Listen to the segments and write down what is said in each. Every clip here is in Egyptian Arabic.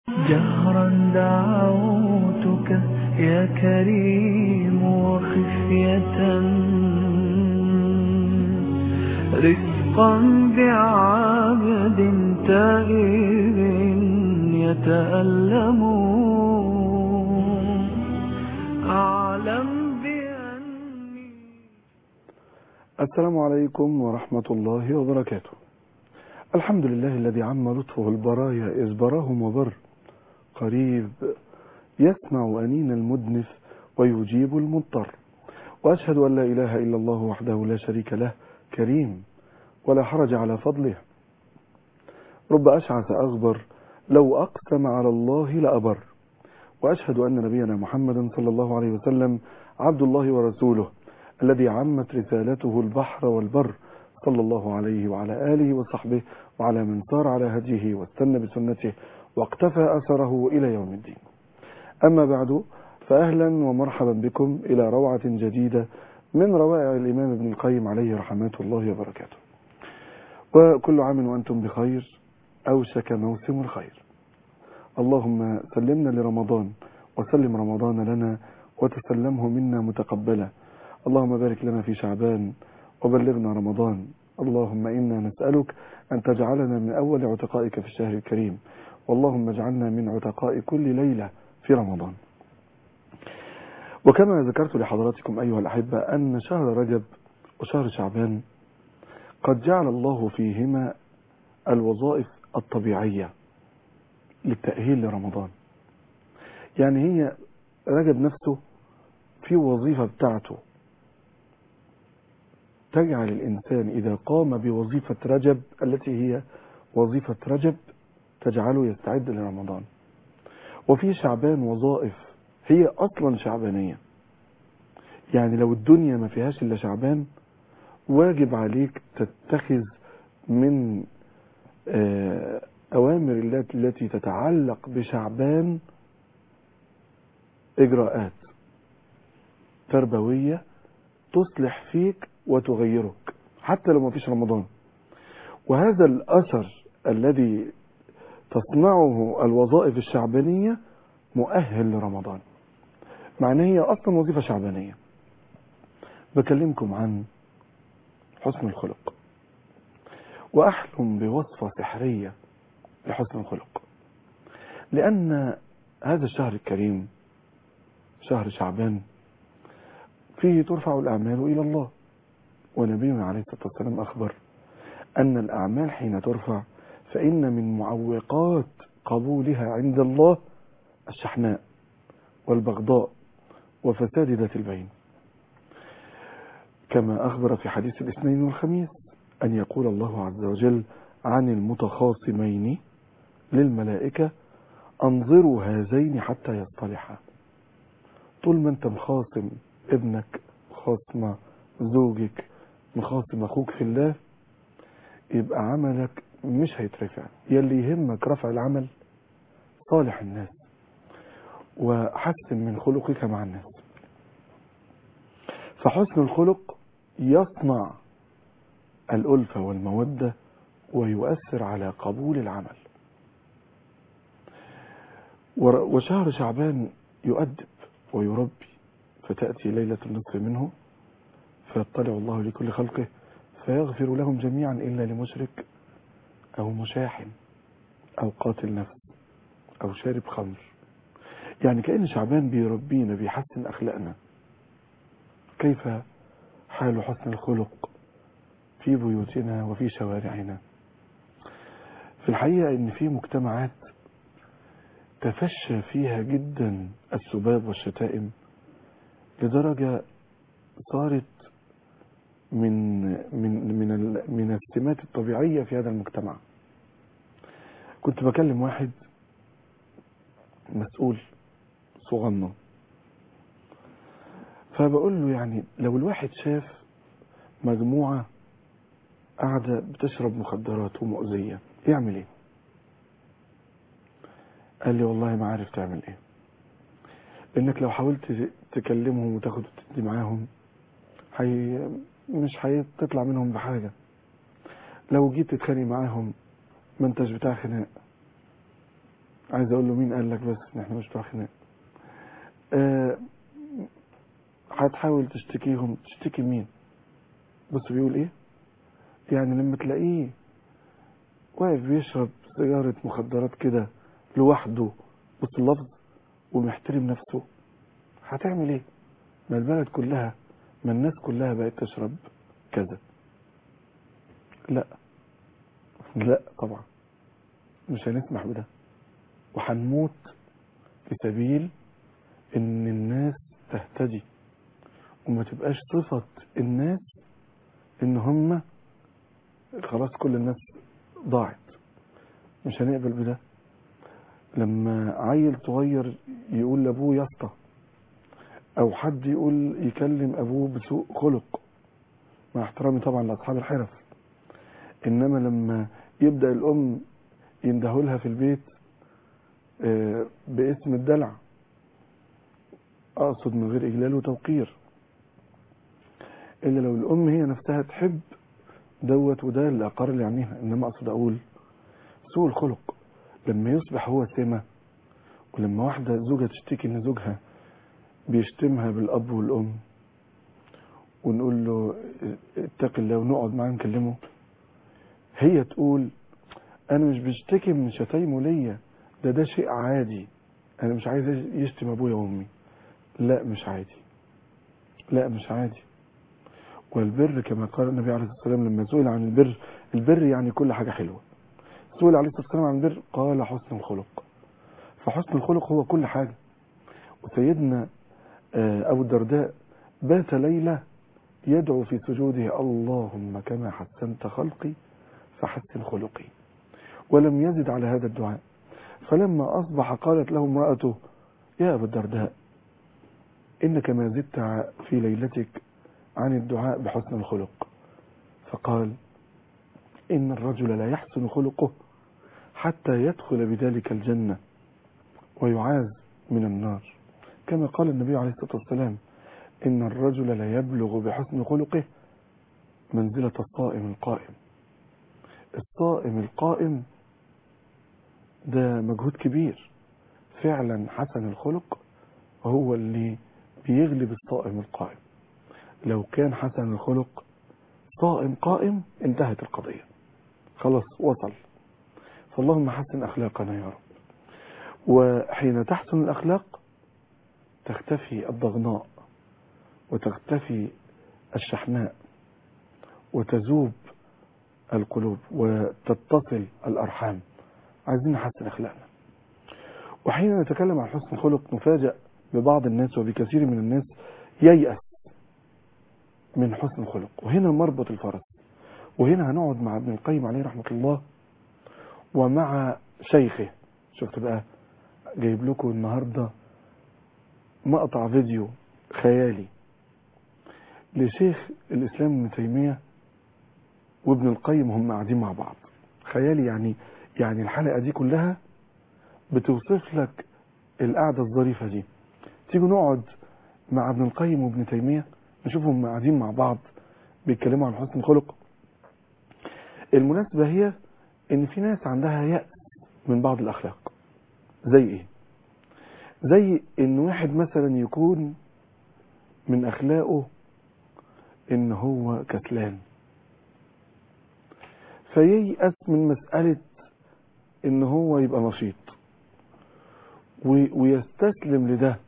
جهرا دعوتك يا كريم وخفية رفقا بعبد تائب يتألم أعلم بأني السلام عليكم ورحمة الله وبركاته الحمد لله الذي عم لطفه البرايا إذ براهم وبر قريب يسمع أنين المدنف ويجيب المضطر وأشهد أن لا إله إلا الله وحده لا شريك له كريم ولا حرج على فضله رب أشعث أغبر لو أقسم على الله لأبر وأشهد أن نبينا محمدا صلى الله عليه وسلم عبد الله ورسوله الذي عمت رسالته البحر والبر صلى الله عليه وعلى آله وصحبه وعلى من سار على هديه واستنى بسنته واقتفى أثره إلى يوم الدين أما بعد فأهلا ومرحبا بكم إلى روعة جديدة من روائع الإمام ابن القيم عليه رحمات الله وبركاته وكل عام وأنتم بخير أوشك موسم الخير اللهم سلمنا لرمضان وسلم رمضان لنا وتسلمه منا متقبلا اللهم بارك لنا في شعبان وبلغنا رمضان اللهم إنا نسألك أن تجعلنا من أول عتقائك في الشهر الكريم واللهم اجعلنا من عتقاء كل ليلة في رمضان وكما ذكرت لحضراتكم أيها الأحبة أن شهر رجب وشهر شعبان قد جعل الله فيهما الوظائف الطبيعية للتأهيل لرمضان يعني هي رجب نفسه في وظيفة بتاعته تجعل الإنسان إذا قام بوظيفة رجب التي هي وظيفة رجب تجعله يستعد لرمضان وفي شعبان وظائف هي أصلا شعبانية يعني لو الدنيا ما فيهاش إلا شعبان واجب عليك تتخذ من أوامر الله التي تتعلق بشعبان إجراءات تربوية تصلح فيك وتغيرك حتى لو ما فيش رمضان وهذا الأثر الذي تصنعه الوظائف الشعبانية مؤهل لرمضان مع ان هي اصلا وظيفة شعبانية بكلمكم عن حسن الخلق واحلم بوصفة سحرية لحسن الخلق لان هذا الشهر الكريم شهر شعبان فيه ترفع الاعمال الى الله ونبينا عليه الصلاة والسلام اخبر ان الاعمال حين ترفع فإن من معوقات قبولها عند الله الشحناء والبغضاء وفساد ذات البين كما أخبر في حديث الاثنين والخميس أن يقول الله عز وجل عن المتخاصمين للملائكة أنظروا هذين حتى يصطلحا طول ما أنت مخاصم ابنك خاصمة زوجك مخاصم أخوك في الله يبقى عملك مش هيترفع يلي يهمك رفع العمل صالح الناس وحسن من خلقك مع الناس فحسن الخلق يصنع الألفة والمودة ويؤثر على قبول العمل وشهر شعبان يؤدب ويربي فتأتي ليلة النصف منه فيطلع الله لكل خلقه فيغفر لهم جميعا إلا لمشرك أو مشاحن أو قاتل نفس أو شارب خمر يعني كأن شعبان بيربينا بيحسن أخلاقنا كيف حال حسن الخلق في بيوتنا وفي شوارعنا في الحقيقة إن في مجتمعات تفشى فيها جدا السباب والشتائم لدرجة صارت من من من من السمات الطبيعيه في هذا المجتمع كنت بكلم واحد مسؤول صغنن فبقول له يعني لو الواحد شاف مجموعه قاعده بتشرب مخدرات ومؤذيه يعمل ايه قال لي والله ما عارف تعمل ايه لانك لو حاولت تكلمهم وتاخد وتدي معاهم حي مش هتطلع منهم بحاجة لو جيت تتخانق معاهم ما انتش بتاع خناق عايز اقول له مين قال لك بس ان احنا مش بتوع خناق آه، هتحاول تشتكيهم تشتكي مين بص بيقول ايه يعني لما تلاقيه واقف بيشرب سيجارة مخدرات كده لوحده بص اللفظ ومحترم نفسه هتعمل ايه ما البلد كلها ما الناس كلها بقت تشرب كذا لا لا طبعا مش هنسمح بده وهنموت في سبيل ان الناس تهتدي وما تبقاش صفة الناس ان هم خلاص كل الناس ضاعت مش هنقبل بده لما عيل صغير يقول لابوه يا اسطى او حد يقول يكلم ابوه بسوء خلق مع احترامي طبعا لاصحاب الحرف انما لما يبدا الام يندهولها في البيت آه، باسم الدلع اقصد من غير اجلال وتوقير الا لو الام هي نفسها تحب دوت وده اللي اقر اللي يعنيها انما اقصد اقول سوء الخلق لما يصبح هو سمة ولما واحدة زوجة تشتكي ان زوجها بيشتمها بالاب والام ونقول له اتق الله ونقعد معاه نكلمه هي تقول انا مش بشتكي من شتايمه ليا ده ده شيء عادي انا مش عايز يشتم ابويا وامي لا مش عادي لا مش عادي والبر كما قال النبي عليه الصلاه والسلام لما سئل عن البر البر يعني كل حاجه حلوه سئل عليه الصلاه والسلام عن البر قال حسن الخلق فحسن الخلق هو كل حاجه وسيدنا آه، ابو الدرداء بات ليله يدعو في سجوده اللهم كما حسنت خلقي فحسن خلقي ولم يزد على هذا الدعاء فلما أصبح قالت له امرأته يا أبا الدرداء إنك ما زدت في ليلتك عن الدعاء بحسن الخلق فقال إن الرجل لا يحسن خلقه حتى يدخل بذلك الجنة ويعاذ من النار كما قال النبي عليه الصلاة والسلام إن الرجل لا يبلغ بحسن خلقه منزلة الصائم القائم الصائم القائم ده مجهود كبير فعلا حسن الخلق هو اللي بيغلب الصائم القائم لو كان حسن الخلق صائم قائم انتهت القضية خلاص وصل فاللهم حسن أخلاقنا يا رب وحين تحسن الأخلاق تختفي الضغناء وتختفي الشحناء وتذوب القلوب وتتصل الأرحام عايزين نحسن أخلاقنا وحين نتكلم عن حسن الخلق نفاجأ ببعض الناس وبكثير من الناس ييأس من حسن الخلق وهنا مربط الفرس وهنا هنقعد مع ابن القيم عليه رحمة الله ومع شيخه شفت بقى جايب لكم النهاردة مقطع فيديو خيالي لشيخ الإسلام ابن تيمية وابن القيم هم قاعدين مع بعض خيالي يعني يعني الحلقة دي كلها بتوصف لك القعدة الظريفة دي تيجوا نقعد مع ابن القيم وابن تيمية نشوفهم قاعدين مع بعض بيتكلموا عن حسن الخلق المناسبة هي ان في ناس عندها يأس من بعض الاخلاق زي ايه زي ان واحد مثلا يكون من اخلاقه ان هو كسلان فييأس من مسألة ان هو يبقى نشيط و- ويستسلم لده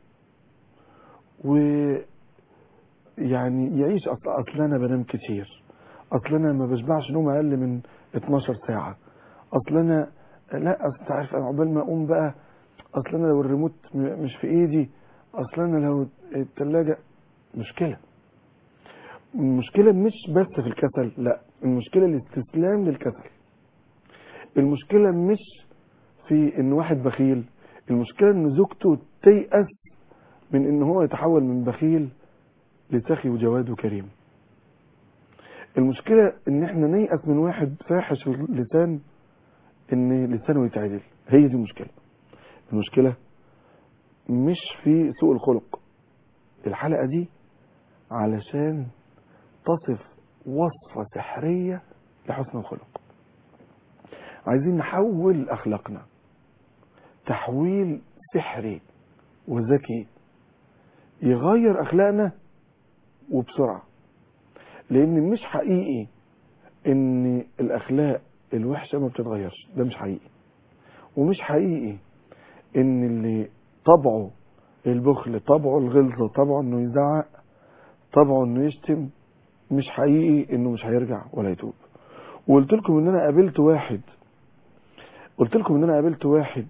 ويعني يعيش اصل اصل انا بنام كتير اصل انا ما بشبعش نوم اقل من 12 ساعة اصل انا لا اصل انت عارف انا عقبال ما اقوم بقى اصل انا لو الريموت م- مش في ايدي اصل انا لو التلاجة مشكلة المشكلة مش بس في الكسل لا المشكلة الاستسلام للكسل المشكلة مش في ان واحد بخيل المشكلة ان زوجته تيأس من ان هو يتحول من بخيل لسخي وجواد وكريم المشكلة ان احنا نيأس من واحد فاحش اللسان ان لسانه يتعدل هي دي المشكلة المشكلة مش في سوء الخلق الحلقة دي علشان تصف وصفة سحرية لحسن الخلق عايزين نحول أخلاقنا تحويل سحري وذكي يغير اخلاقنا وبسرعه لان مش حقيقي ان الاخلاق الوحشه ما بتتغيرش ده مش حقيقي ومش حقيقي ان اللي طبعه البخل طبعه الغلظه طبعه انه يزعق طبعه انه يشتم مش حقيقي انه مش هيرجع ولا يتوب وقلت لكم ان انا قابلت واحد قلت لكم ان انا قابلت واحد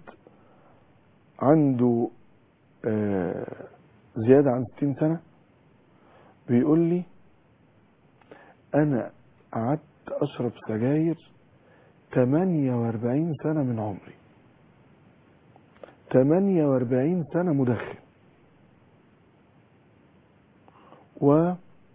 عنده آه زيادة عن 60 سنة بيقول لي انا قعدت اشرب سجاير 48 سنة من عمري 48 سنة مدخن و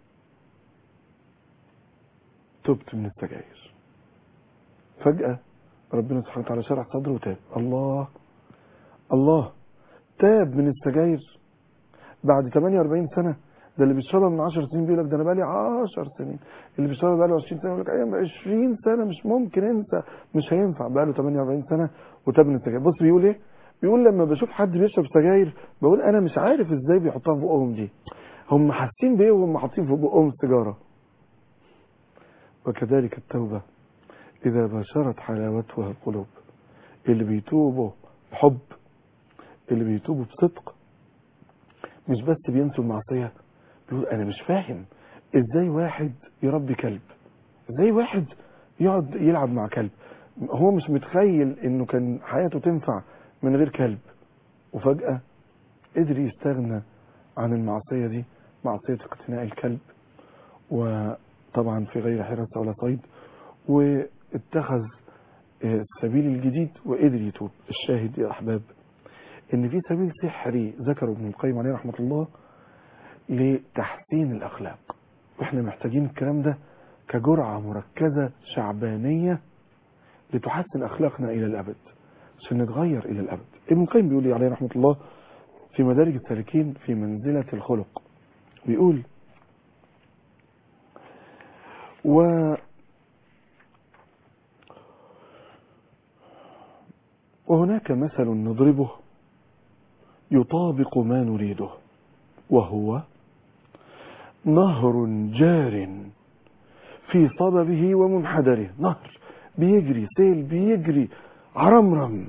تبت من السجاير فجأة ربنا سبحانه وتعالى شرح صدره وتاب الله الله تاب من السجاير بعد 48 سنة ده اللي بيشربها من 10 سنين بيقول لك ده انا بقالي 10 سنين اللي بيشربها بقاله 20 سنه يقول لك ايام 20 سنه مش ممكن انسى مش هينفع بقاله 48 سنه وتاب من السجاير بص بيقول ايه بيقول لما بشوف حد بيشرب سجاير بقول انا مش عارف ازاي بيحطها في بقهم دي هم حاسين بايه وهم حاطين في بقهم السيجاره وكذلك التوبه اذا باشرت حلاوتها القلوب اللي بيتوبوا بحب اللي بيتوبوا بصدق مش بس بينسوا المعصيه بيقول انا مش فاهم ازاي واحد يربي كلب ازاي واحد يقعد يلعب مع كلب هو مش متخيل انه كان حياته تنفع من غير كلب وفجأة قدر يستغنى عن المعصية دي معصية اقتناء الكلب وطبعا في غير حراسة ولا صيد واتخذ السبيل الجديد وقدر يتوب الشاهد يا أحباب ان في سبيل سحري ذكره ابن القيم عليه رحمة الله لتحسين الأخلاق واحنا محتاجين الكلام ده كجرعة مركزة شعبانية لتحسن أخلاقنا إلى الأبد عشان نتغير إلى الأبد ابن القيم بيقول لي عليه رحمة الله في مدارج السالكين في منزلة الخلق بيقول و وهناك مثل نضربه يطابق ما نريده وهو نهر جار في صببه ومنحدره نهر بيجري سيل بيجري عرمرم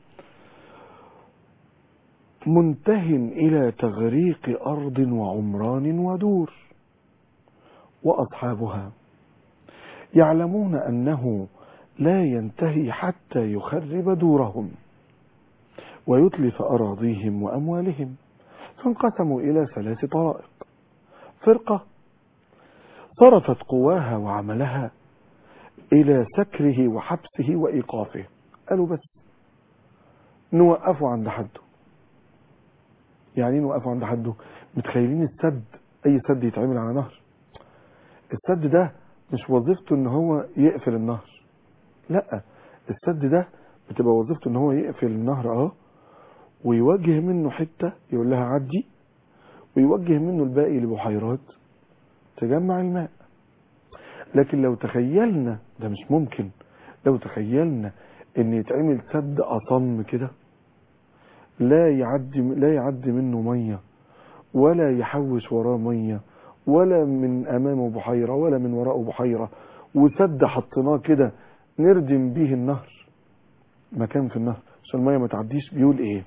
منته إلى تغريق أرض وعمران ودور وأصحابها يعلمون أنه لا ينتهي حتى يخرب دورهم ويتلف أراضيهم وأموالهم فانقسموا إلى ثلاث طرائق فرقة صرفت قواها وعملها إلى سكره وحبسه وإيقافه قالوا بس نوقفه عند حده يعني ايه نوقفه عند حده متخيلين السد اي سد يتعمل على نهر السد ده مش وظيفته ان هو يقفل النهر لا السد ده بتبقى وظيفته ان هو يقفل النهر اه ويوجه منه حتة يقول لها عدي ويوجه منه الباقي لبحيرات تجمع الماء لكن لو تخيلنا ده مش ممكن لو تخيلنا ان يتعمل سد اصم كده لا يعدي لا يعدي منه ميه ولا يحوش وراه ميه ولا من امامه بحيره ولا من وراءه بحيره وسد حطيناه كده نردم بيه النهر مكان في النهر عشان الميه ما تعديش بيقول ايه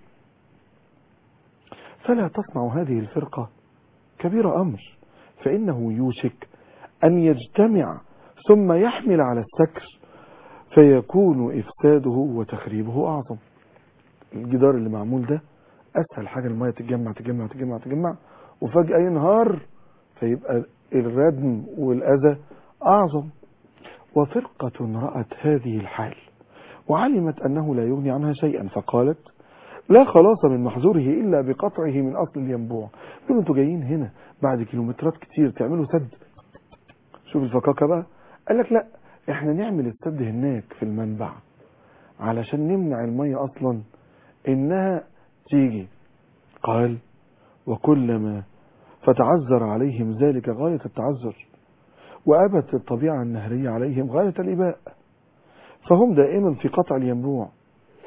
فلا تصنع هذه الفرقه كبير امر فانه يوشك ان يجتمع ثم يحمل على السكر فيكون افساده وتخريبه اعظم الجدار اللي معمول ده اسهل حاجه الميه تتجمع تتجمع تتجمع تتجمع وفجاه ينهار فيبقى الردم والاذى اعظم وفرقه رات هذه الحال وعلمت انه لا يغني عنها شيئا فقالت لا خلاص من محظوره الا بقطعه من اصل الينبوع يقولوا انتوا جايين هنا بعد كيلومترات كتير تعملوا سد شوف الفكاكه بقى قال لك لا احنا نعمل السد هناك في المنبع علشان نمنع الميه اصلا انها تيجي قال وكلما فتعذر عليهم ذلك غاية التعذر وأبت الطبيعة النهرية عليهم غاية الإباء فهم دائما في قطع الينبوع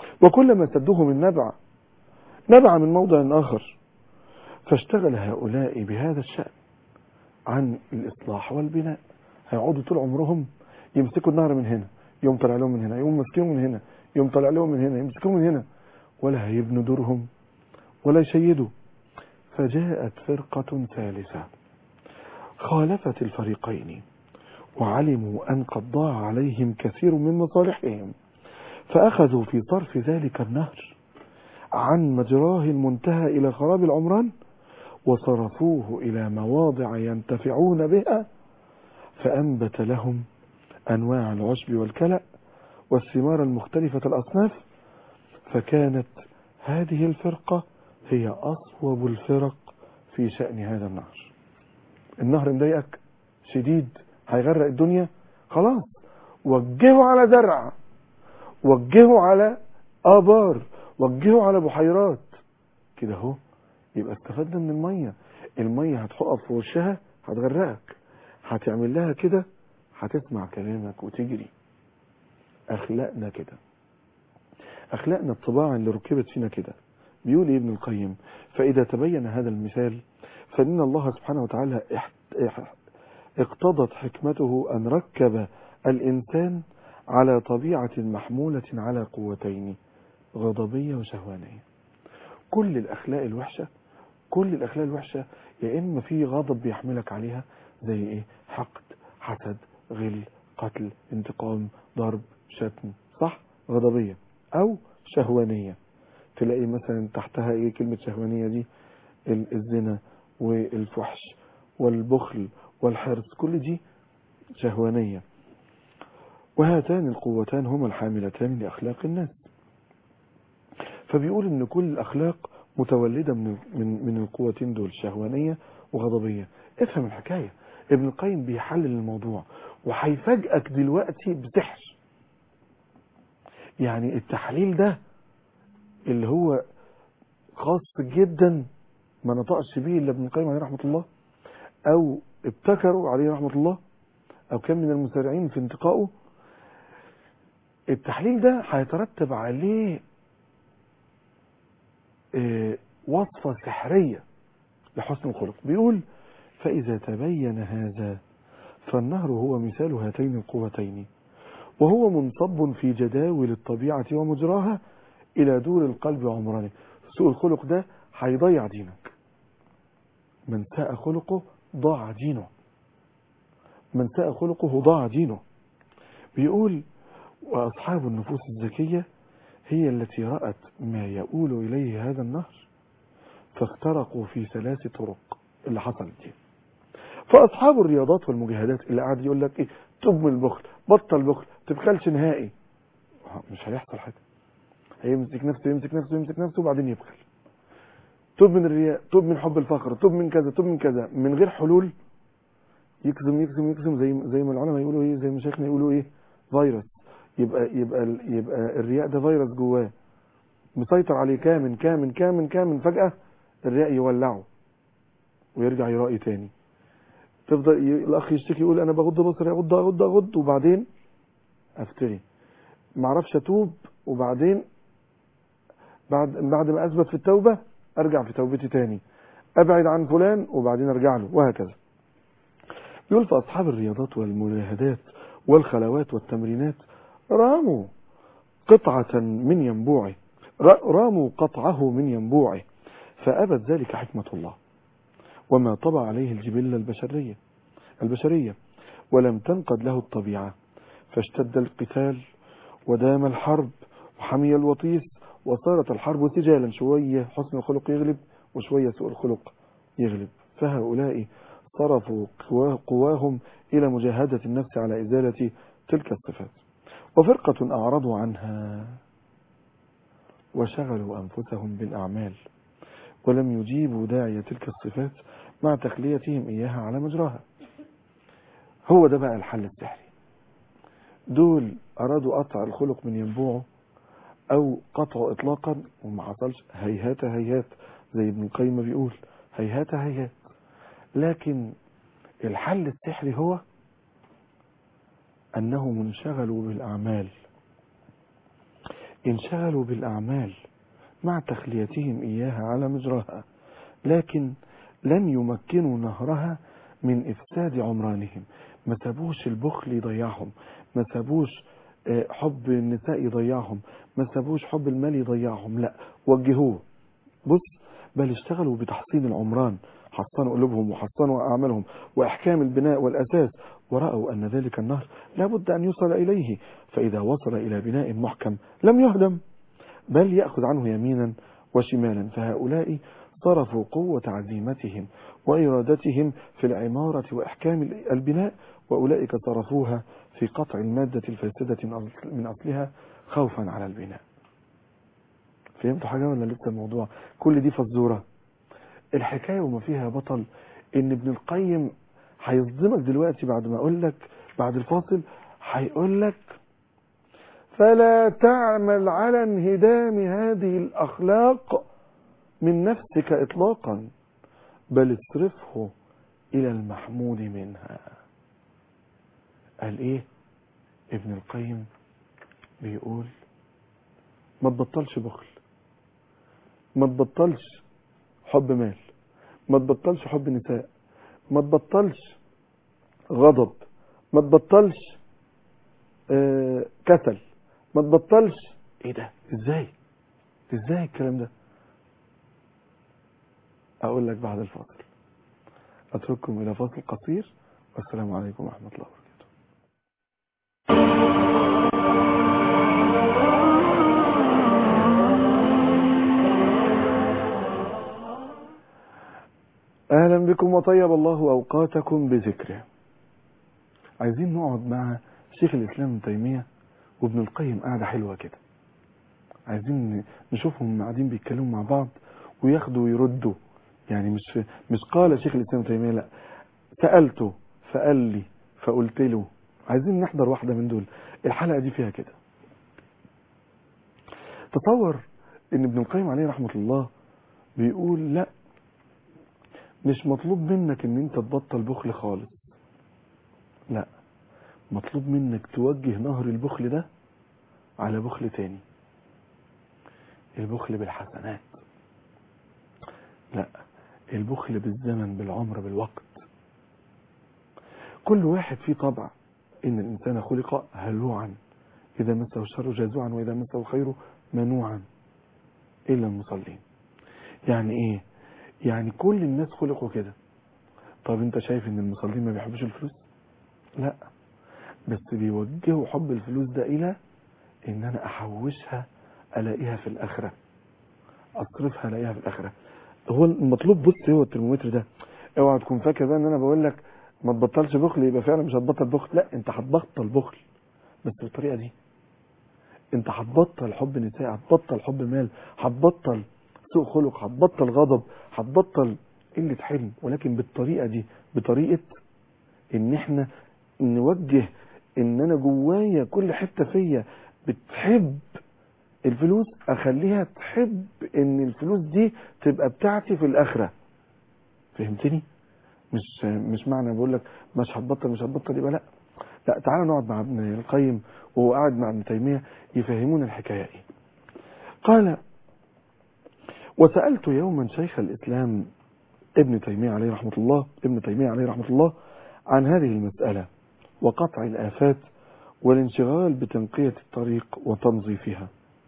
وكلما سدوه من نبع نبع من موضع آخر فاشتغل هؤلاء بهذا الشأن عن الإصلاح والبناء هيقعدوا طول عمرهم يمسكوا النهر من هنا يوم طلع لهم من هنا يوم ماسكيهم من هنا يوم طلع لهم من هنا يمسكوهم من هنا ولا هيبنوا دورهم ولا يشيدوا فجاءت فرقة ثالثة خالفت الفريقين وعلموا أن قد ضاع عليهم كثير من مصالحهم فأخذوا في صرف ذلك النهر عن مجراه المنتهى إلى خراب العمران وصرفوه إلى مواضع ينتفعون بها فأنبت لهم أنواع العشب والكلأ والثمار المختلفة الأصناف فكانت هذه الفرقة هي أصوب الفرق في شأن هذا النهر النهر مضايقك شديد هيغرق الدنيا خلاص وجهه على زرع وجهه على آبار وجهه على بحيرات كده اهو يبقى استفدنا من المية المية هتقف في وشها هتغرقك هتعمل لها كده هتسمع كلامك وتجري أخلاقنا كده أخلاقنا الطباع اللي ركبت فينا كده بيقول إيه ابن القيم فإذا تبين هذا المثال فإن الله سبحانه وتعالى اقتضت حكمته أن ركب الإنسان على طبيعة محمولة على قوتين غضبية وشهوانية كل الأخلاق الوحشة كل الأخلاق الوحشة يا إما في غضب بيحملك عليها زي إيه حقد حسد غل قتل انتقام ضرب شتم صح غضبية أو شهوانية تلاقي مثلا تحتها إيه كلمة شهوانية دي الزنا والفحش والبخل والحرص كل دي شهوانية وهاتان القوتان هما الحاملتان لأخلاق الناس فبيقول ان كل الأخلاق متولدة من, من, من القوتين دول شهوانية وغضبية افهم الحكاية ابن القيم بيحلل الموضوع وهيفاجئك دلوقتي بسحر يعني التحليل ده اللي هو خاص جدا ما نطقش به الا ابن القيم عليه رحمه الله او ابتكروا عليه رحمه الله او كان من المسارعين في انتقائه التحليل ده هيترتب عليه اه وصفة سحرية لحسن الخلق بيقول فإذا تبين هذا فالنهر هو مثال هاتين القوتين وهو منصب في جداول الطبيعة ومجراها إلى دور القلب وعمرانه سوء الخلق ده هيضيع دينك من ساء خلقه ضاع دينه من ساء خلقه ضاع دينه بيقول وأصحاب النفوس الزكية هي التي رأت ما يؤول إليه هذا النهر فاخترقوا في ثلاث طرق اللي حصلت دي فأصحاب الرياضات والمجاهدات اللي قاعد يقول لك إيه تب من البخل بطل بخل تبخلش نهائي مش هيحصل حاجة هيمسك نفسه يمسك نفسه يمسك نفسه وبعدين يبخل تب من الرياء تب من حب الفخر تب من كذا تب من كذا من غير حلول يكزم يكزم يكزم زي زي ما العلماء يقولوا ايه زي ما شيخنا يقولوا ايه فيروس يبقى يبقى يبقى الرياء ده فيروس جواه مسيطر عليه كامن كامن كامن كامن فجأة الرياء يولعه ويرجع يرائي تاني تفضل ي... الاخ يشتكي يقول انا بغض بصري اغض اغض اغض وبعدين افتري ما اعرفش اتوب وبعدين بعد بعد ما اثبت في التوبه ارجع في توبتي تاني ابعد عن فلان وبعدين ارجع له وهكذا يقول في اصحاب الرياضات والمجاهدات والخلوات والتمرينات راموا قطعة من ينبوعه راموا قطعه من ينبوعه فأبت ذلك حكمة الله وما طبع عليه الجبلة البشرية البشرية ولم تنقد له الطبيعة فاشتد القتال ودام الحرب وحمي الوطيس وصارت الحرب سجالا شوية حسن الخلق يغلب وشوية سوء الخلق يغلب فهؤلاء صرفوا قواهم إلى مجاهدة النفس على إزالة تلك الصفات وفرقة أعرضوا عنها وشغلوا أنفسهم بالأعمال ولم يجيبوا داعي تلك الصفات مع تخليتهم إياها على مجراها هو ده بقى الحل السحري دول أرادوا قطع الخلق من ينبوعه أو قطعه إطلاقا وما حصلش هيهات هيهات زي ابن القيم بيقول هيهات هيهات لكن الحل السحري هو أنهم انشغلوا بالأعمال انشغلوا بالأعمال مع تخليتهم إياها على مجراها لكن لم يمكنوا نهرها من إفساد عمرانهم ما سابوش البخل يضيعهم ما سابوش آه، حب النساء يضيعهم ما سابوش حب المال يضيعهم لا وجهوه بص بل اشتغلوا بتحصين العمران حصنوا قلوبهم وحصنوا أعمالهم وإحكام البناء والأساس ورأوا أن ذلك النهر لا بد أن يوصل إليه فإذا وصل إلى بناء محكم لم يهدم بل يأخذ عنه يمينا وشمالا فهؤلاء صرفوا قوة عزيمتهم وإرادتهم في العمارة وإحكام البناء وأولئك صرفوها في قطع المادة الفاسدة من أصل- من أصلها خوفا على البناء فهمتوا حاجة ولا لسه الموضوع كل دي فزورة الحكاية وما فيها بطل ان ابن القيم هيصدمك دلوقتي بعد ما اقول لك بعد الفاصل هيقول لك فلا تعمل على انهدام هذه الاخلاق من نفسك اطلاقا بل اصرفه الى المحمود منها قال ايه ابن القيم بيقول ما تبطلش بخل ما تبطلش حب مال ما تبطلش حب نساء ما تبطلش غضب ما تبطلش آه كسل ما تبطلش ايه ده ازاي ازاي الكلام ده اقول لك بعد الفاصل اترككم الى فاصل قصير والسلام عليكم ورحمه الله وبركاته اهلا بكم وطيب الله اوقاتكم بذكره عايزين نقعد مع شيخ الاسلام ابن تيميه وابن القيم قاعده حلوه كده عايزين نشوفهم قاعدين بيتكلموا مع بعض وياخدوا ويردوا يعني مش مش قال شيخ الاسلام ابن تيميه لا سالته فقال لي فقلت له عايزين نحضر واحده من دول الحلقه دي فيها كده تصور ان ابن القيم عليه رحمه الله بيقول لا مش مطلوب منك ان انت تبطل بخل خالص لا مطلوب منك توجه نهر البخل ده على بخل تاني البخل بالحسنات لا البخل بالزمن بالعمر بالوقت كل واحد فيه طبع ان الانسان خلق هلوعا اذا مسه الشر جزوعا واذا مسه الخير منوعا الا المصلين يعني ايه يعني كل الناس خلقوا كده طب انت شايف ان المصلين ما بيحبوش الفلوس لا بس بيوجهوا حب الفلوس ده الى ان انا احوشها الاقيها في الاخره اصرفها الاقيها في الاخره هو المطلوب بص هو الترمومتر ده اوعى تكون فاكر بقى ان انا بقول لك ما تبطلش بخل يبقى فعلا مش هتبطل بخل لا انت هتبطل بخل بس بالطريقه دي انت هتبطل حب نساء هتبطل حب مال هتبطل سوء خلق هتبطل غضب هتبطل قله حلم ولكن بالطريقه دي بطريقه ان احنا نوجه ان انا جوايا كل حته فيا بتحب الفلوس اخليها تحب ان الفلوس دي تبقى بتاعتي في الاخره فهمتني مش مش معنى بقول لك مش هتبطل مش هتبطل يبقى لا لا تعالى نقعد مع ابن القيم وهو قاعد مع ابن تيميه يفهمونا الحكايه ايه قال وسالت يوما شيخ الاسلام ابن تيميه عليه رحمه الله ابن تيميه عليه رحمه الله عن هذه المساله وقطع الافات والانشغال بتنقيه الطريق وتنظيفها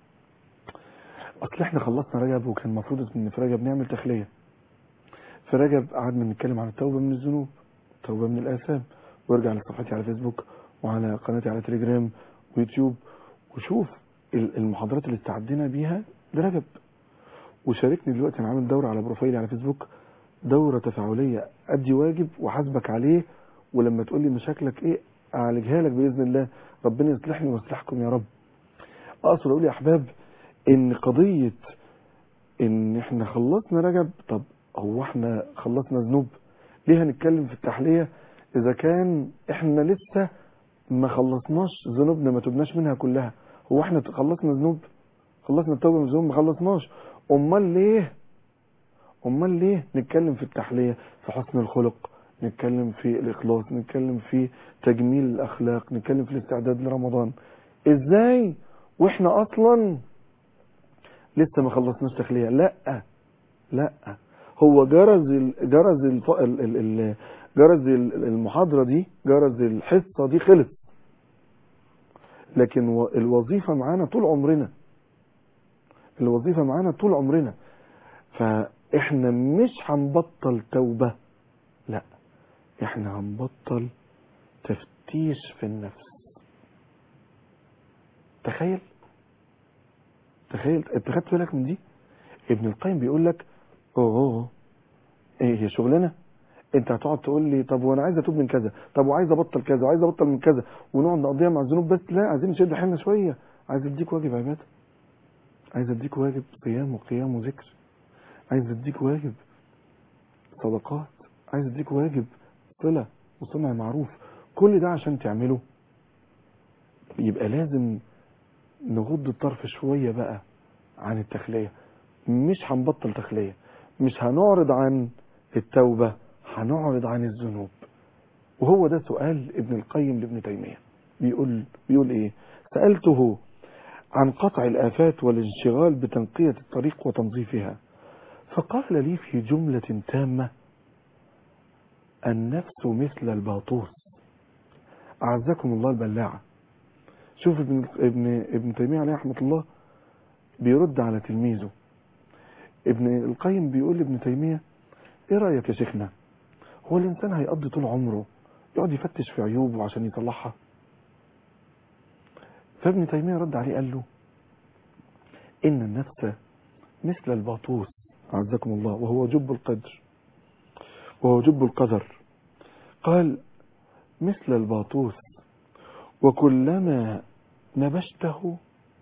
اصل احنا خلصنا رجب وكان المفروض ان في رجب نعمل تخليه في رجب قعدنا نتكلم عن التوبه من الذنوب التوبه من الاثام وارجع لصفحتي على فيسبوك وعلى قناتي على تليجرام ويوتيوب وشوف ال- المحاضرات اللي استعدينا بيها لرجب وشاركني دلوقتي انا عامل دوره على بروفايلي على فيسبوك دوره تفاعليه ادي واجب وحاسبك عليه ولما تقول لي مشاكلك ايه اعالجها لك باذن الله ربنا يصلحني ويصلحكم يا رب اقصد اقول يا احباب ان قضيه ان احنا خلصنا رجب طب هو احنا خلصنا ذنوب ليه هنتكلم في التحليه اذا كان احنا لسه ما خلصناش ذنوبنا ما تبناش منها كلها هو احنا خلصنا ذنوب خلصنا التوبه من الذنوب ما خلصناش امال ليه امال ليه نتكلم في التحليه في حسن الخلق نتكلم في الاخلاص نتكلم في تجميل الاخلاق نتكلم في الاستعداد لرمضان ازاي واحنا اصلا لسه ما خلصناش تخليه لا لا هو جرز ال- جرز الف... ال... ال... ال... جرز ال- المحاضره دي جرز الحصه دي خلص لكن و- الوظيفه معانا طول عمرنا الوظيفه معانا طول عمرنا فاحنا مش هنبطل توبه لا احنا هنبطل تفتيش في النفس تخيل تخيل انت خدت بالك من دي ابن القيم بيقول لك اوه ايه هي شغلانه انت هتقعد تقول لي طب وانا عايز اتوب من كذا طب وعايز ابطل كذا وعايز ابطل من كذا ونقعد نقضيها مع الذنوب بس لا عايزين نشد حيلنا شويه عايز اديك واجب عباده عايز اديك واجب صيام وقيام وذكر عايز اديك واجب صدقات عايز اديك واجب صله وصنع معروف كل ده عشان تعمله يبقى لازم نغض الطرف شويه بقى عن التخليه مش هنبطل تخليه مش هنعرض عن التوبه هنعرض عن الذنوب وهو ده سؤال ابن القيم لابن تيميه بيقول بيقول ايه سالته عن قطع الافات والانشغال بتنقيه الطريق وتنظيفها فقال لي في جمله تامه النفس مثل الباطوس اعزكم الله البلاعه شوف ابن ابن ابن تيميه عليه رحمه الله بيرد على تلميذه ابن القيم بيقول لابن تيميه ايه رايك يا شيخنا هو الانسان هيقضي طول عمره يقعد يفتش في عيوبه عشان يصلحها فابن تيميه رد عليه قال له ان النفس مثل الباطوس اعزكم الله وهو جب القدر وهو جب القدر قال مثل الباطوس وكلما نبشته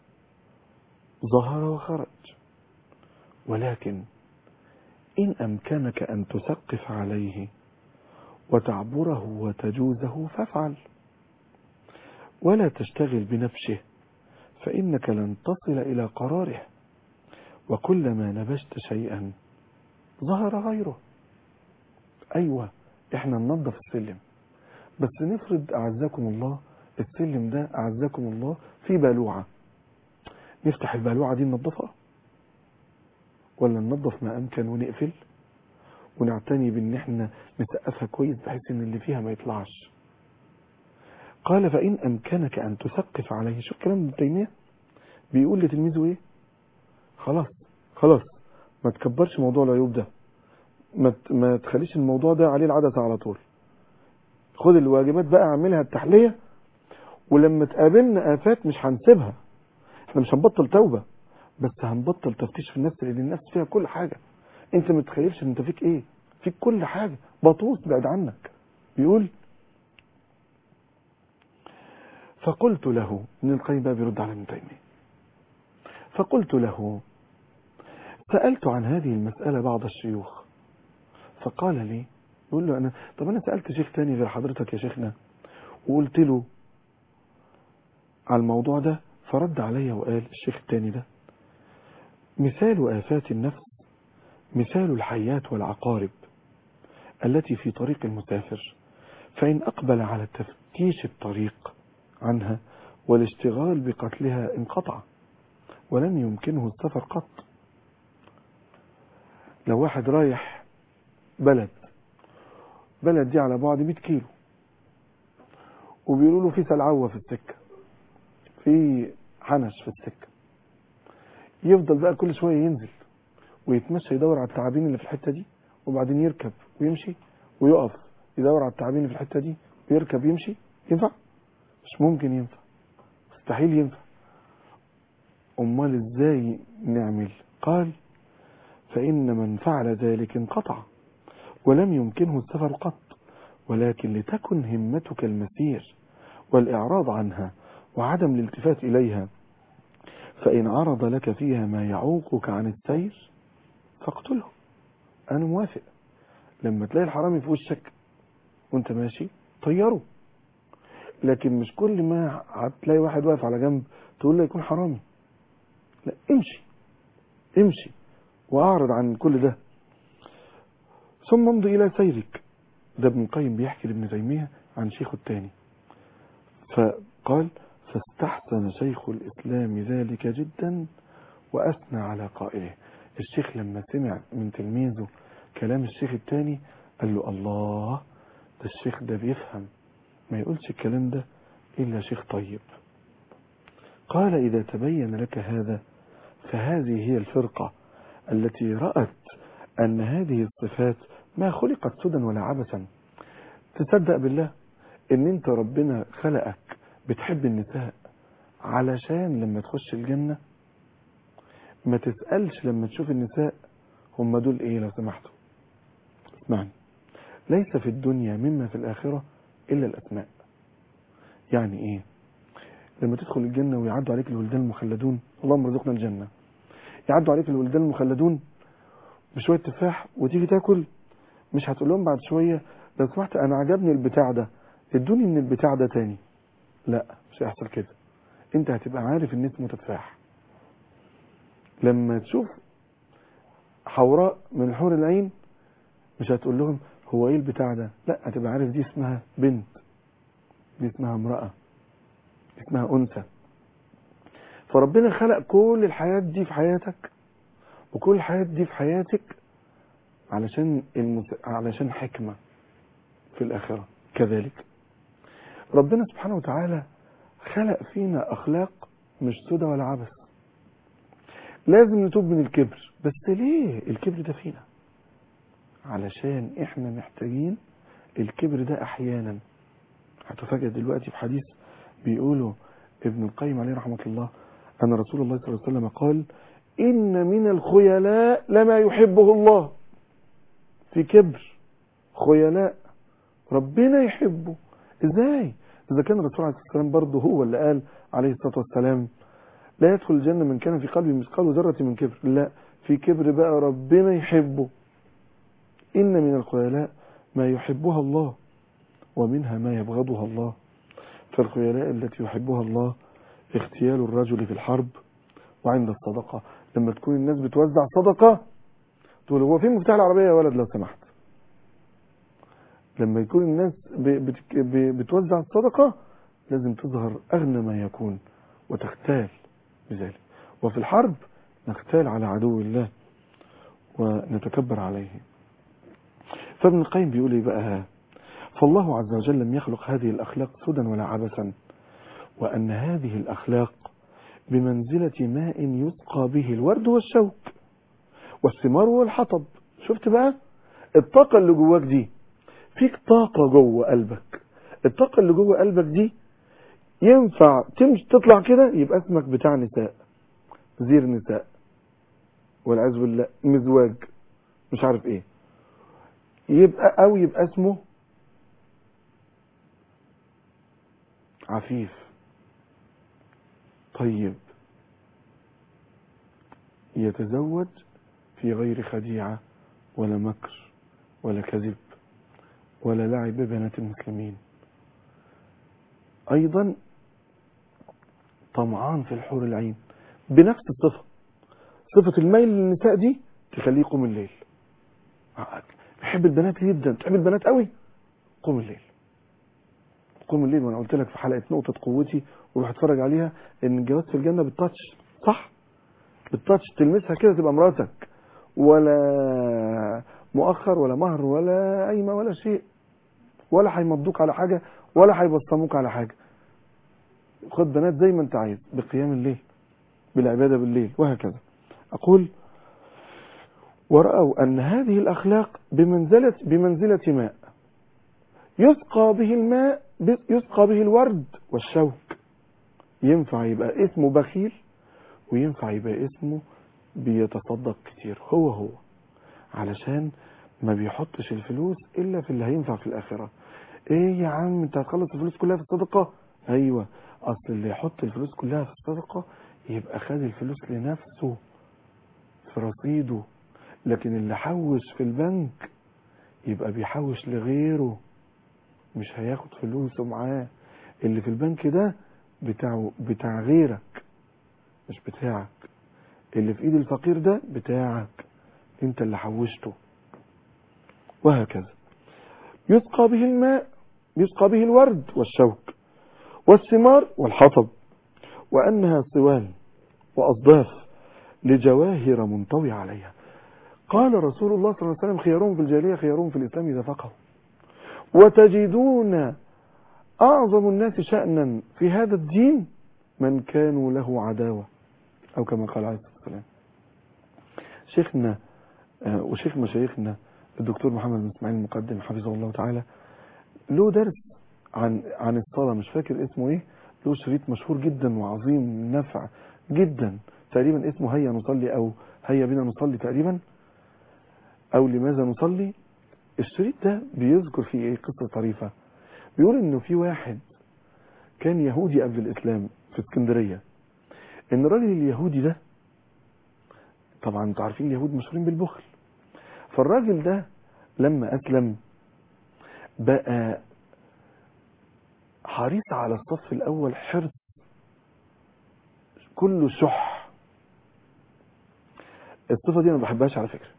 ظهر وخرج ولكن إن أمكنك أن تثقف عليه وتعبره وتجوزه فافعل ولا تشتغل بنفشه فإنك لن تصل إلى قراره وكلما نبشت شيئا ظهر غيره أيوة إحنا ننظف السلم بس نفرض أعزكم الله السلم ده أعزكم الله في بالوعة نفتح البالوعة دي ننظفها ولا ننظف ما أمكن ونقفل ونعتني بان احنا نسقفها كويس بحيث ان اللي فيها ما يطلعش قال فإن أمكنك أن تثقف عليه شوف كلام ابن تيمية بيقول لتلميذه إيه خلاص خلاص ما تكبرش موضوع العيوب ده ما ت- ما تخليش الموضوع ده عليه العدسة على طول خد الواجبات بقى اعملها التحلية ولما تقابلنا آفات مش هنسيبها احنا مش هنبطل توبة بس هنبطل تفتيش في النفس لان النفس فيها كل حاجة انت ما تتخيلش ان انت فيك ايه فيك كل حاجة بطوس بعد عنك بيقول فقلت له ابن القيم بقى بيرد على ابن تيمية فقلت له سألت عن هذه المسألة بعض الشيوخ فقال لي يقول له أنا طب أنا سألت شيخ تاني غير حضرتك يا شيخنا وقلت له على الموضوع ده فرد علي وقال الشيخ التاني ده مثال آفات النفس مثال الحيات والعقارب التي في طريق المسافر فإن أقبل على تفتيش الطريق عنها والاشتغال بقتلها انقطع ولم يمكنه السفر قط لو واحد رايح بلد بلد دي على بعد 100 كيلو وبيقولوا له في سلعوة في السكة في حنش في السكة يفضل بقى كل شوية ينزل ويتمشى يدور على التعابين اللي في الحتة دي وبعدين يركب ويمشي ويقف يدور على التعابين اللي في الحتة دي ويركب يمشي ينفع مش ممكن ينفع مستحيل ينفع امال ازاي نعمل قال فإن من فعل ذلك انقطع ولم يمكنه السفر قط ولكن لتكن همتك المسير والإعراض عنها وعدم الالتفات إليها فإن عرض لك فيها ما يعوقك عن السير فاقتله أنا موافق لما تلاقي الحرامي في وشك وانت ماشي طيره لكن مش كل ما هتلاقي واحد واقف على جنب تقول له يكون حرامي لا امشي امشي واعرض عن كل ده ثم امضي الى سيرك ده ابن القيم بيحكي لابن تيميه عن شيخه الثاني فقال فاستحسن شيخ الإسلام ذلك جدا وأثنى على قائله الشيخ لما سمع من تلميذه كلام الشيخ التاني قال له الله ده الشيخ ده بيفهم ما يقولش الكلام ده إلا شيخ طيب قال إذا تبين لك هذا فهذه هي الفرقة التي رأت أن هذه الصفات ما خلقت سدى ولا عبثا تصدق بالله ان انت ربنا خلقك بتحب النساء علشان لما تخش الجنة ما تسألش لما تشوف النساء هم دول ايه لو سمحتوا اسمعني ليس في الدنيا مما في الآخرة إلا الأسماء يعني ايه لما تدخل الجنة ويعدوا عليك الولدان المخلدون اللهم رزقنا الجنة يعدوا عليك الولدان المخلدون بشوية تفاح وتيجي تاكل مش هتقول لهم بعد شوية لو سمحت انا عجبني البتاع ده ادوني من البتاع ده تاني لا مش هيحصل كده انت هتبقى عارف ان اسمه تفاح لما تشوف حوراء من الحور العين مش هتقول لهم هو ايه البتاع ده لا هتبقى عارف دي اسمها بنت دي اسمها امرأة دي اسمها انثى فربنا خلق كل الحياة دي في حياتك وكل الحياة دي في حياتك علشان المس... علشان حكمة في الآخرة كذلك ربنا سبحانه وتعالى خلق فينا أخلاق مش سدى ولا عبث لازم نتوب من الكبر بس ليه الكبر ده فينا علشان احنا محتاجين الكبر ده احيانا هتفاجئ دلوقتي في حديث بيقوله ابن القيم عليه رحمة الله أن رسول الله صلى الله عليه وسلم قال إن من الخيلاء لما يحبه الله في كبر خيلاء ربنا يحبه ازاي اذا كان الرسول عليه الصلاه والسلام برضه هو اللي قال عليه الصلاه والسلام لا يدخل الجنه من كان في قلبه مثقال ذره من كبر لا في كبر بقى ربنا يحبه ان من الخيلاء ما يحبها الله ومنها ما يبغضها الله فالخيلاء التي يحبها الله اغتيال الرجل في الحرب وعند الصدقه لما تكون الناس بتوزع صدقه تقول هو فين مفتاح العربيه يا ولد لو سمحت لما يكون الناس بتوزع الصدقة لازم تظهر أغنى ما يكون وتختال بذلك وفي الحرب نختال على عدو الله ونتكبر عليه فابن القيم بيقول ايه بقى فالله عز وجل لم يخلق هذه الأخلاق سدى ولا عبثا وأن هذه الأخلاق بمنزلة ماء يسقى به الورد والشوك والثمار والحطب شفت بقى الطاقة اللي جواك دي فيك طاقة جوه قلبك الطاقة اللي جوه قلبك دي ينفع تمشي تطلع كده يبقى اسمك بتاع نساء زير نساء والعياذ بالله مزواج مش عارف ايه يبقى او يبقى اسمه عفيف طيب يتزوج في غير خديعة ولا مكر ولا كذب ولا لعب ببنات المسلمين ايضا طمعان في الحور العين بنفس الصفة صفة الميل للنساء دي تخليه يقوم الليل بيحب البنات جدا تحب البنات قوي قوم الليل قوم الليل وانا قلت لك في حلقة نقطة قوتي وروح اتفرج عليها ان الجواز في الجنة بالتاتش صح بالتاتش تلمسها كده تبقى مراتك ولا مؤخر ولا مهر ولا قايمه ولا شيء ولا هيمضوك على حاجة ولا هيبصموك على حاجة خد بنات زي ما انت عايز بقيام الليل بالعبادة بالليل وهكذا أقول ورأوا أن هذه الأخلاق بمنزلة, بمنزلة ماء يسقى به الماء يسقى به الورد والشوك ينفع يبقى اسمه بخيل وينفع يبقى اسمه بيتصدق كتير هو هو علشان ما بيحطش الفلوس الا في اللي هينفع في الاخره ايه يا عم انت هتخلص الفلوس كلها في الصدقه ايوه اصل اللي يحط الفلوس كلها في الصدقه يبقى خد الفلوس لنفسه في رصيده لكن اللي حوش في البنك يبقى بيحوش لغيره مش هياخد فلوسه معاه اللي في البنك ده بتاعه بتاع غيرك مش بتاعك اللي في ايد الفقير ده بتاعك انت اللي حوشته وهكذا يسقى به الماء يسقى به الورد والشوك والثمار والحطب وأنها صوان وأصداف لجواهر منطوي عليها قال رسول الله صلى الله عليه وسلم خيارهم في الجاهلية خيارهم في الإسلام إذا فقهوا وتجدون أعظم الناس شأنا في هذا الدين من كانوا له عداوة أو كما قال عليه الصلاة والسلام شيخنا آه، وشيخ مشايخنا الدكتور محمد بن اسماعيل المقدم حفظه الله تعالى له درس عن عن الصلاة مش فاكر اسمه ايه له شريط مشهور جدا وعظيم نفع جدا تقريبا اسمه هيا نصلي او هيا بنا نصلي تقريبا او لماذا نصلي الشريط ده بيذكر فيه ايه قصة طريفة بيقول انه في واحد كان يهودي قبل الاسلام في اسكندرية ان الراجل اليهودي ده طبعا انتوا عارفين اليهود مشهورين بالبخل فالراجل ده لما اسلم بقى حريص على الصف الاول حرص كله شح الصفه دي انا ما بحبهاش على فكره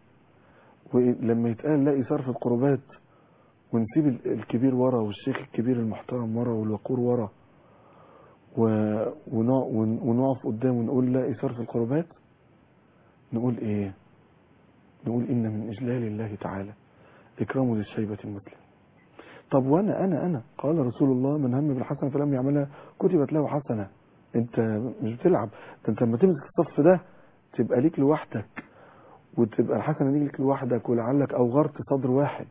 ولما يتقال لا ايثار في القربات ونسيب ال- الكبير ورا والشيخ الكبير المحترم ورا والوقور ورا و... ونق- ون- ونقف قدامه ونقول لا ايثار في القربات نقول ايه نقول ان من اجلال الله تعالى اكرام ذي الشيبه المسلم طب وانا انا انا قال رسول الله من هم بالحسنه فلم يعملها كتبت له حسنه انت مش بتلعب ده انت لما تمسك الصف ده تبقى ليك لوحدك وتبقى الحسنه دي ليك لوحدك ولعلك اوغرت صدر واحد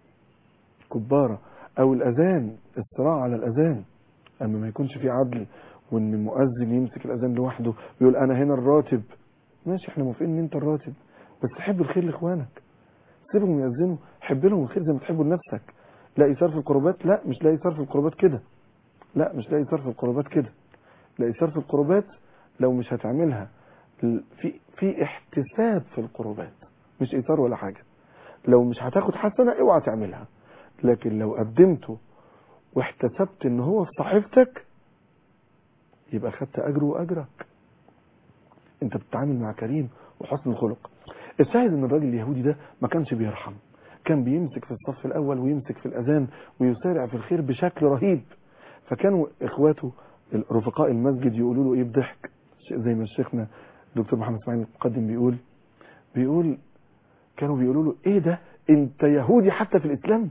كباره او الاذان الصراع على الاذان اما ما يكونش في عدل وان المؤذن يمسك الاذان لوحده ويقول انا هنا الراتب ماشي احنا موافقين ان انت الراتب بس حب الخير لاخوانك سيبهم يأذنوا حب لهم الخير زي ما تحبه لنفسك لا ايثار في القربات لا مش لا ايثار في القربات كده لا مش لا ايثار في القربات كده لا ايثار في القربات لو مش هتعملها ال- في في احتساب في القربات مش ايثار ولا حاجه لو مش هتاخد حسنه اوعى تعملها لكن لو قدمته واحتسبت ان هو في صحيفتك يبقى خدت اجره واجرك انت بتتعامل مع كريم وحسن الخلق الشاهد ان الراجل اليهودي ده ما كانش بيرحم كان بيمسك في الصف الاول ويمسك في الاذان ويسارع في الخير بشكل رهيب فكانوا اخواته رفقاء المسجد يقولوا له ايه بضحك زي ما شيخنا الدكتور محمد اسماعيل المقدم بيقول بيقول كانوا بيقولوا له ايه ده انت يهودي حتى في الاسلام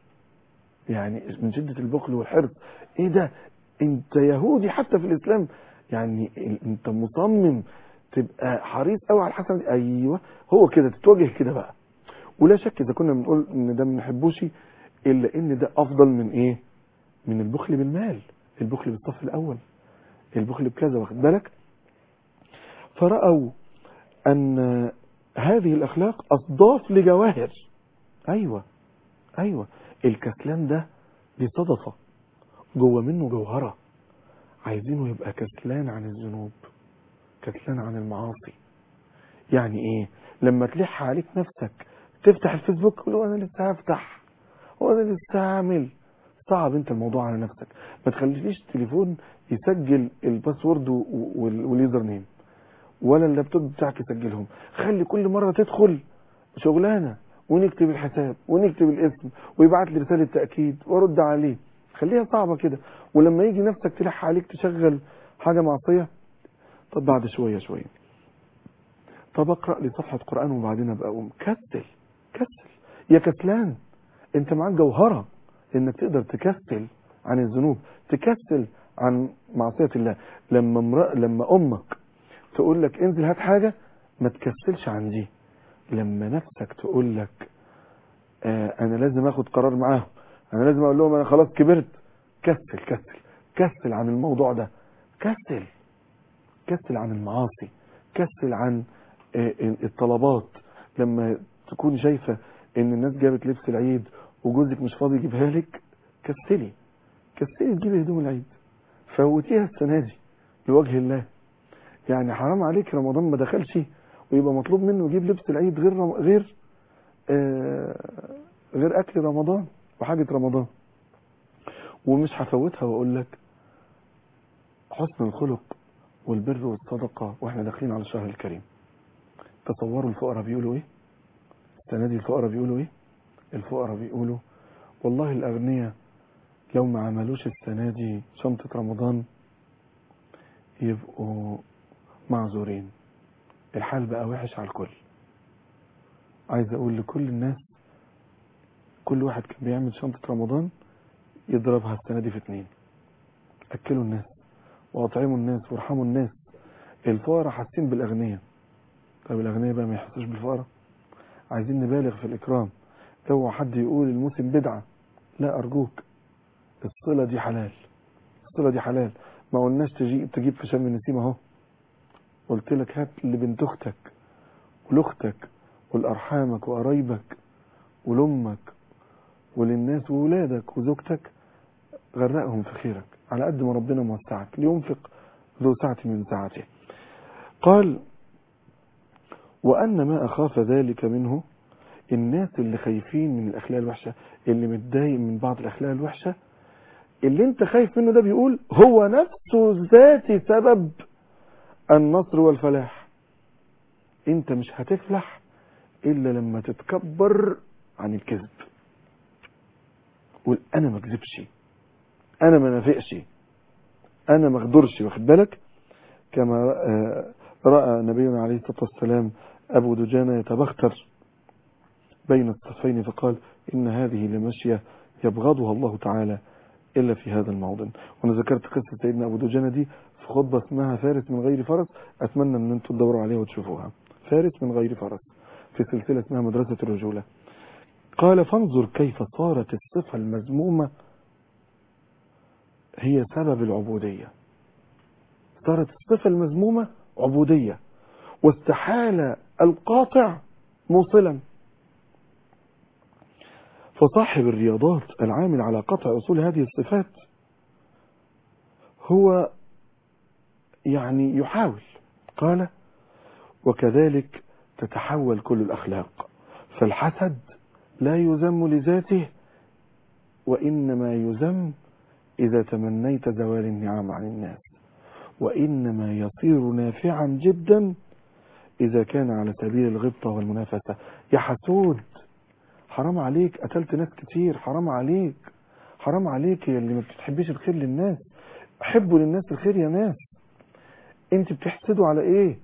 يعني من شدة البخل والحرص ايه ده انت يهودي حتى في الاسلام يعني ال- انت مصمم تبقى حريص قوي على الحسنه دي ايوه هو كده تتواجه كده بقى ولا شك اذا كنا بنقول ان ده ما بنحبوش الا ان ده افضل من ايه من البخل بالمال البخل بالصف الاول البخل بكذا واخد بالك فرأوا ان هذه الاخلاق اصداف لجواهر ايوه ايوه الكسلان ده دي صدفه جوه منه جوهره عايزينه يبقى كسلان عن الذنوب كسلان عن المعاصي يعني ايه لما تلح عليك نفسك تفتح الفيسبوك تقول له انا لسه هفتح وانا لسه هعمل صعب انت الموضوع على نفسك ما تخليش التليفون يسجل الباسورد و- وال- واليوزر نيم ولا اللابتوب بتاعك يسجلهم خلي كل مره تدخل شغلانه ونكتب الحساب ونكتب الاسم ويبعت لي رساله تاكيد وارد عليه خليها صعبه كده ولما يجي نفسك تلح عليك تشغل حاجه معصيه طب بعد شويه شويه طب اقرا لي صفحه قران وبعدين ابقى اقوم كسل كسل يا كسلان انت معاك جوهره انك تقدر تكسل عن الذنوب تكسل عن معصيه الله لما امرأ لما امك تقول لك انزل هات حاجه ما تكسلش عن دي لما نفسك تقول لك آه انا لازم اخد قرار معاهم انا لازم اقول لهم انا خلاص كبرت كسل كسل كسل عن الموضوع ده كسل كسل عن المعاصي كسل عن آه، الطلبات لما تكوني شايفة ان الناس جابت لبس العيد وجوزك مش فاضي يجيبها لك كسلي كسلي تجيبي هدوم العيد فوتيها السنة دي لوجه الله يعني حرام عليك رمضان ما دخلش ويبقى مطلوب منه يجيب لبس العيد غير رم... غير آه غير اكل رمضان وحاجة رمضان ومش هفوتها واقول لك حسن الخلق والبر والصدقة واحنا داخلين على الشهر الكريم تصوروا الفقراء بيقولوا ايه السنة دي الفقراء بيقولوا ايه الفقراء بيقولوا والله الاغنياء لو ما عملوش السنة دي شنطة رمضان يبقوا معذورين الحال بقى وحش على الكل عايز اقول لكل الناس كل واحد كان بيعمل شنطة رمضان يضربها السنة دي في اتنين اكلوا الناس واطعموا الناس وارحموا الناس الفقراء حاسين بالاغنياء طب الاغنياء بقى ما يحسوش بالفقراء عايزين نبالغ في الاكرام اوعى حد يقول الموسم بدعة لا ارجوك الصلة دي حلال الصلة دي حلال ما قلناش تجي تجيب في شم النسيم اهو قلت لك هات لبنت اختك ولاختك ولارحامك وقرايبك ولامك وللناس وولادك وزوجتك غرقهم في خيرك على قد ما ربنا موسعك لينفق ذو سعة من سعته قال وأن ما أخاف ذلك منه الناس اللي خايفين من الأخلاق الوحشة اللي متضايق من بعض الأخلاق الوحشة اللي انت خايف منه ده بيقول هو نفسه ذاتي سبب النصر والفلاح انت مش هتفلح الا لما تتكبر عن الكذب قول انا ما اكذبش انا ما نافقش انا ما اغدرش واخد بالك كما آه، راى نبينا عليه الصلاه والسلام ابو دجانه يتبختر بين الصفين فقال ان هذه لمشيه يبغضها الله تعالى الا في هذا الموضع وانا ذكرت قصه سيدنا ابو دجانه دي في خطبه اسمها فارس من غير فرس اتمنى ان انتم تدوروا عليها وتشوفوها فارس من غير فرس في سلسله اسمها مدرسه الرجوله قال فانظر كيف صارت الصفه المذمومه هي سبب العبوديه صارت الصفه المذمومه عبوديه واستحال القاطع موصلا فصاحب الرياضات العامل على قطع أصول هذه الصفات هو يعني يحاول قال وكذلك تتحول كل الأخلاق فالحسد لا يذم لذاته وإنما يذم إذا تمنيت زوال النعم عن الناس وإنما يصير نافعا جدا إذا كان على سبيل الغبطة والمنافسة يا حسود حرام عليك قتلت ناس كتير حرام عليك حرام عليك يا اللي ما بتحبيش الخير للناس حبوا للناس الخير يا ناس انت بتحسدوا على ايه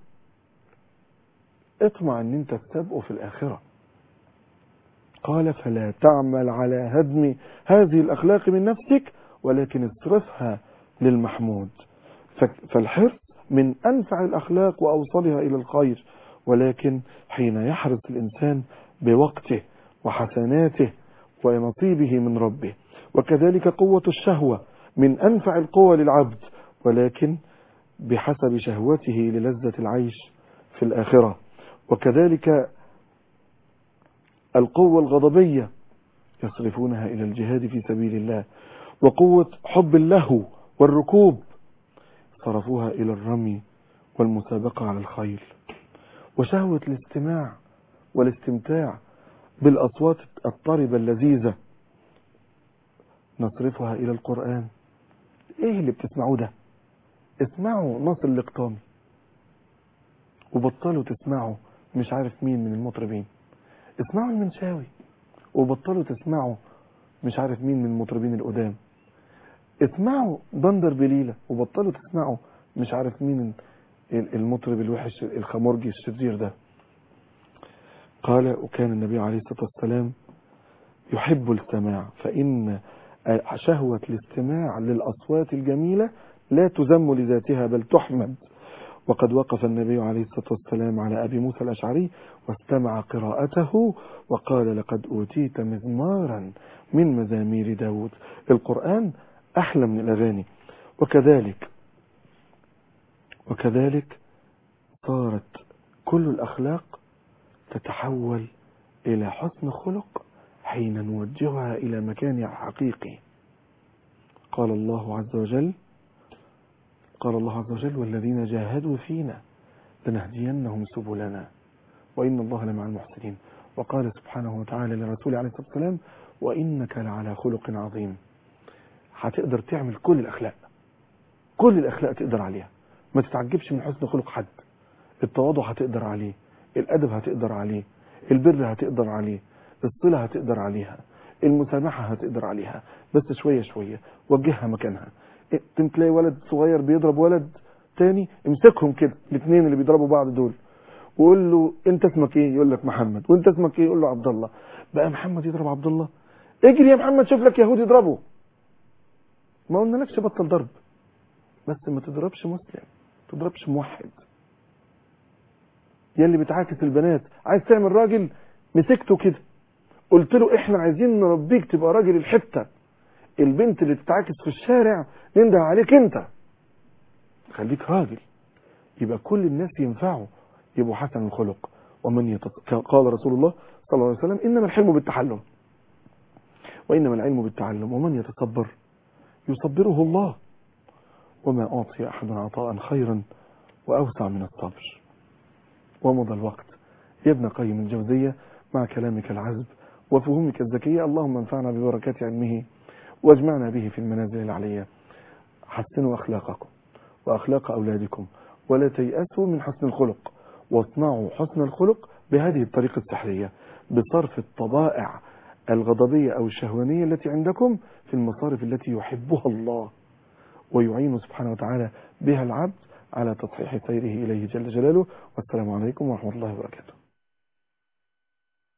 اطمع ان انت تسابقه في الاخرة قال فلا تعمل على هدم هذه الاخلاق من نفسك ولكن اصرفها للمحمود ف- فالحرص من انفع الاخلاق واوصلها الى الخير ولكن حين يحرص الانسان بوقته وحسناته ونصيبه من ربه وكذلك قوة الشهوة من أنفع القوى للعبد ولكن بحسب شهوته للذة العيش في الآخرة وكذلك القوة الغضبية يصرفونها إلى الجهاد في سبيل الله وقوة حب اللهو والركوب صرفوها إلى الرمي والمسابقة على الخيل وشهوة الاستماع والاستمتاع بالأصوات الطربة اللذيذة نصرفها إلى القرآن إيه اللي بتسمعوه ده اسمعوا ناصر الاقطامي وبطلوا تسمعوا مش عارف مين من المطربين اسمعوا المنشاوي وبطلوا تسمعوا مش عارف مين من المطربين القدام اسمعوا بندر بليلة وبطلوا تسمعوا مش عارف مين المطرب الوحش الخمرجي الشرير ده قال وكان النبي عليه الصلاة والسلام يحب السماع فإن شهوة الاستماع للأصوات الجميلة لا تذم لذاتها بل تحمد وقد وقف النبي عليه الصلاة والسلام على أبي موسى الأشعري واستمع قراءته وقال لقد أوتيت مزمارا من مزامير داود القرآن أحلى من الأغاني وكذلك وكذلك صارت كل الأخلاق تتحول إلى حسن خلق حين نوجهها إلى مكانها الحقيقي قال الله عز وجل قال الله عز وجل والذين جاهدوا فينا لنهدينهم سبلنا وإن الله لمع المحسنين وقال سبحانه وتعالى لرسوله عليه الصلاة والسلام وإنك لعلى خلق عظيم هتقدر تعمل كل الأخلاق كل الأخلاق تقدر عليها ما تتعجبش من حسن خلق حد التواضع هتقدر عليه الأدب هتقدر عليه البر هتقدر عليه الصلة هتقدر عليها المسامحة هتقدر عليها بس شوية شوية وجهها مكانها تلاقي ولد صغير بيضرب ولد التاني امسكهم كده الاثنين اللي بيضربوا بعض دول وقول له انت اسمك ايه يقول لك محمد وانت اسمك ايه يقول له عبد الله بقى محمد يضرب عبد الله اجري يا محمد شوف لك يهودي يضربه ما قلنالكش بطل ضرب بس ما تضربش مسلم ما تضربش موحد يا اللي بتعاكس البنات عايز تعمل راجل مسكته كده قلت له احنا عايزين نربيك تبقى راجل الحته البنت اللي تتعاكس في الشارع ننده عليك انت خليك راجل يبقى كل الناس ينفعوا يبقوا حسن الخلق ومن يتص... قال رسول الله صلى الله عليه وسلم انما الحلم بالتحلم وانما العلم بالتعلم ومن يتصبر يصبره الله وما اعطي احد عطاء خيرا واوسع من الصبر ومضى الوقت يا ابن قيم الجوزيه مع كلامك العذب وفهومك الذكيه اللهم انفعنا ببركات علمه واجمعنا به في المنازل العليه حسنوا اخلاقكم واخلاق اولادكم ولا تيأسوا من حسن الخلق واصنعوا حسن الخلق بهذه الطريقة السحرية بصرف الطبائع الغضبية أو الشهوانية التي عندكم في المصارف التي يحبها الله ويعين سبحانه وتعالى بها العبد على تصحيح سيره إليه جل جلاله والسلام عليكم ورحمة الله وبركاته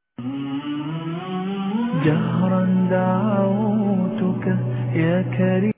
جهرا دعوتك يا كريم